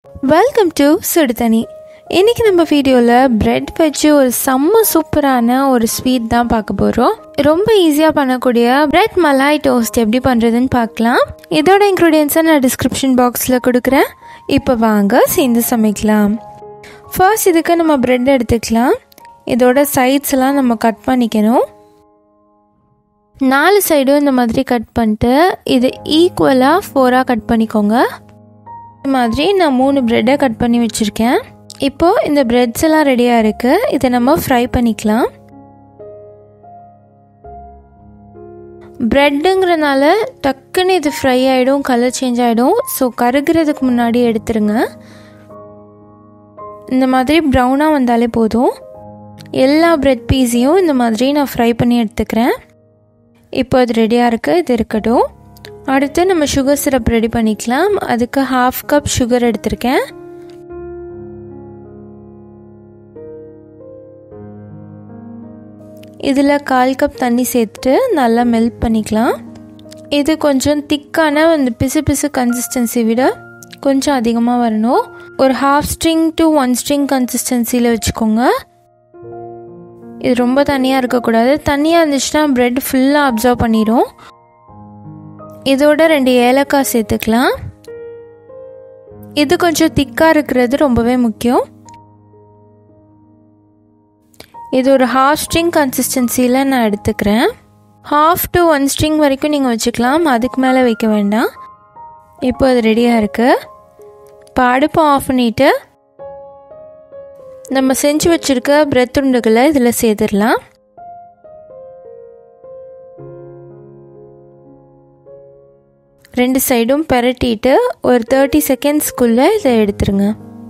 welcome to சுடுதனி இன்றைக்கி நம்ம வீடியோவில் பிரெட் வச்சு ஒரு செம்ம சூப்பரான ஒரு ஸ்வீட் தான் பார்க்க போகிறோம் ரொம்ப ஈஸியாக பண்ணக்கூடிய பிரெட் மலாய் டோஸ்ட் எப்படி பண்ணுறதுன்னு பார்க்கலாம் இதோட இன்க்ரீடியன்ஸை நான் டிஸ்கிரிப்ஷன் பாக்ஸில் கொடுக்குறேன் இப்போ வாங்க சேர்ந்து சமைக்கலாம் ஃபர்ஸ்ட் இதுக்கு நம்ம பிரெட் எடுத்துக்கலாம் இதோட சைட்ஸ் எல்லாம் நம்ம கட் பண்ணிக்கணும் நாலு சைடும் இந்த மாதிரி கட் பண்ணிட்டு இது ஈக்குவலாக ஃபோராக கட் பண்ணிக்கோங்க இது மாதிரி நான் மூணு ப்ரெட்டை கட் பண்ணி வச்சுருக்கேன் இப்போது இந்த ப்ரெட்ஸ் எல்லாம் ரெடியாக இருக்குது இதை நம்ம ஃப்ரை பண்ணிக்கலாம் ப்ரெட்டுங்கிறனால டக்குன்னு இது ஃப்ரை ஆகிடும் கலர் சேஞ்ச் ஆகிடும் ஸோ கருகிறதுக்கு முன்னாடி எடுத்துருங்க இந்த மாதிரி ப்ரௌனாக வந்தாலே போதும் எல்லா ப்ரெட் பீஸையும் இந்த மாதிரி நான் ஃப்ரை பண்ணி எடுத்துக்கிறேன் இப்போ அது ரெடியாக இருக்குது இது இருக்கட்டும் அடுத்து நம்ம சுகர் சிரப் ரெடி பண்ணிக்கலாம் அதுக்கு ஹாஃப் கப் சுகர் எடுத்திருக்கேன் இதில் கால் கப் தண்ணி சேர்த்துட்டு நல்லா மெல்ட் பண்ணிக்கலாம் இது கொஞ்சம் திக்கான அந்த பிசு பிசு கன்சிஸ்டன்சி விட கொஞ்சம் அதிகமாக வரணும் ஒரு half string to one string கன்சிஸ்டன்சியில் வச்சுக்கோங்க இது ரொம்ப தனியாக இருக்கக்கூடாது தனியாக இருந்துச்சுன்னா ப்ரெட் ஃபுல்லாக அப்சர்வ் பண்ணிடும் இதோட ரெண்டு ஏலக்காய் சேர்த்துக்கலாம் இது கொஞ்சம் திக்காக இருக்கிறது ரொம்பவே முக்கியம் இது ஒரு ஹாஃப் ஸ்ட்ரிங் கன்சிஸ்டன்சியில் நான் எடுத்துக்கிறேன் ஹாஃப் டு ஒன் ஸ்ட்ரிங் வரைக்கும் நீங்கள் வச்சுக்கலாம் அதுக்கு மேலே வைக்க வேண்டாம் இப்போ அது ரெடியாக இருக்குது இப்போ அடுப்பை ஆஃப் பண்ணிவிட்டு நம்ம செஞ்சு வச்சுருக்க பிரெட் துண்டுகளை இதில் சேர்த்துடலாம் ரெண்டு சைடும் பெரட்டிட்டு ஒரு தேர்ட்டி செகண்ட்ஸ்க்குள்ளே இதை எடுத்துருங்க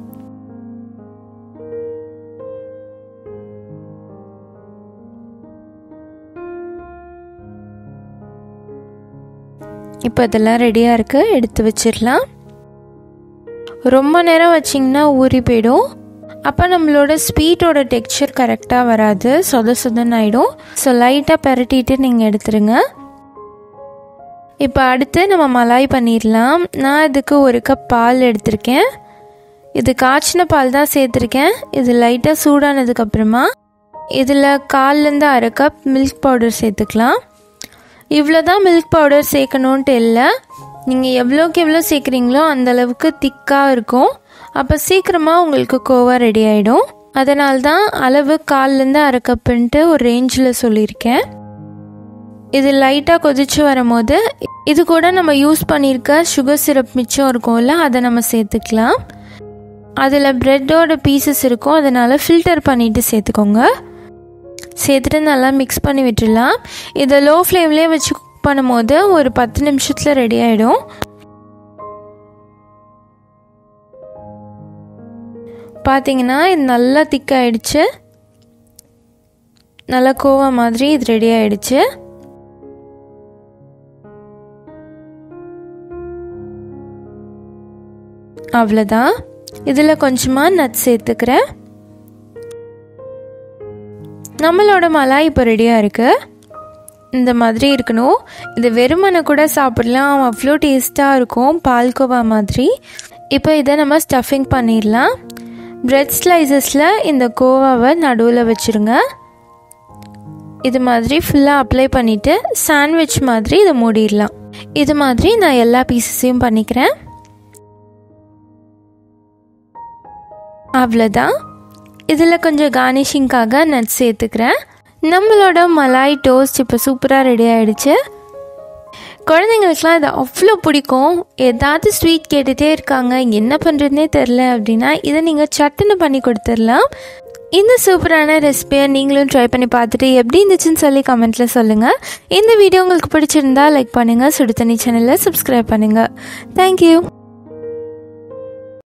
இப்போ இதெல்லாம் ரெடியாக இருக்குது எடுத்து வச்சிடலாம் ரொம்ப நேரம் வச்சிங்கன்னா ஊறி போயிடும் அப்போ நம்மளோட ஸ்வீட்டோட டெக்ஸ்சர் கரெக்டாக வராது சொத சொதன்னு ஆகிடும் ஸோ லைட்டாக பெரட்டிட்டு நீங்கள் எடுத்துருங்க இப்போ அடுத்து நம்ம மலாய் பண்ணிடலாம் நான் இதுக்கு ஒரு கப் பால் எடுத்திருக்கேன் இது காய்ச்சின பால் தான் சேர்த்துருக்கேன் இது லைட்டாக சூடானதுக்கப்புறமா இதில் கால்லேருந்து அரை கப் மில்க் பவுடர் சேர்த்துக்கலாம் இவ்வளோ தான் மில்க் பவுடர் சேர்க்கணுன்ட்டு இல்லை நீங்கள் எவ்வளோக்கு எவ்வளோ சேர்க்குறீங்களோ அந்தளவுக்கு திக்காக இருக்கும் அப்போ சீக்கிரமாக உங்களுக்கு கோவா ரெடி ஆகிடும் அதனால தான் அளவு கால்லேருந்து அரை கப்புன்ட்டு ஒரு ரேஞ்சில் சொல்லியிருக்கேன் இது லைட்டாக கொதிச்சு வரும்போது இது கூட நம்ம யூஸ் பண்ணியிருக்க சுகர் சிரப் மிச்சம் இருக்கும்ல அதை நம்ம சேர்த்துக்கலாம் அதில் ப்ரெட்டோட பீசஸ் இருக்கும் அதனால் ஃபில்டர் பண்ணிவிட்டு சேர்த்துக்கோங்க சேர்த்துட்டு நல்லா மிக்ஸ் பண்ணி விட்டுடலாம் இதை லோ ஃப்ளேம்லேயே வச்சு குக் பண்ணும்போது ஒரு பத்து நிமிஷத்தில் ரெடி ஆகிடும் பார்த்தீங்கன்னா இது நல்லா திக்காயிடுச்சு நல்லா கோவா மாதிரி இது ரெடி ஆயிடுச்சு அவ்வளோதான் இதில் கொஞ்சமாக நட் சேர்த்துக்கிறேன் நம்மளோட மலாய் இப்போ ரெடியாக இருக்குது இந்த மாதிரி இருக்கணும் இது வெறுமனை கூட சாப்பிடலாம் அவ்வளோ டேஸ்ட்டாக இருக்கும் பால்கோவா மாதிரி இப்போ இதை நம்ம ஸ்டஃபிங் பண்ணிடலாம் பிரெட் ஸ்லைசஸில் இந்த கோவாவை நடுவில் வச்சுருங்க இது மாதிரி ஃபுல்லாக அப்ளை பண்ணிவிட்டு சாண்ட்விச் மாதிரி இதை மூடிடலாம் இது மாதிரி நான் எல்லா பீசஸையும் பண்ணிக்கிறேன் அவ்வளோதான் இதில் கொஞ்சம் கார்னிஷிங்காக நட்ஸ் சேர்த்துக்கிறேன் நம்மளோட மலாய் டோஸ்ட் இப்போ சூப்பராக ரெடி ஆகிடுச்சு குழந்தைங்களுக்குலாம் இது அவ்வளோ பிடிக்கும் ஏதாவது ஸ்வீட் கேட்டுகிட்டே இருக்காங்க என்ன பண்ணுறதுனே தெரில அப்படின்னா இதை நீங்கள் சட்டுன்னு பண்ணி கொடுத்துடலாம் இந்த சூப்பரான ரெசிபியை நீங்களும் ட்ரை பண்ணி பார்த்துட்டு எப்படி இருந்துச்சுன்னு சொல்லி கமெண்ட்டில் சொல்லுங்கள் இந்த வீடியோ உங்களுக்கு பிடிச்சிருந்தா லைக் பண்ணுங்கள் சுடு தண்ணி சேனலில் சப்ஸ்கிரைப் பண்ணுங்கள் தேங்க்யூ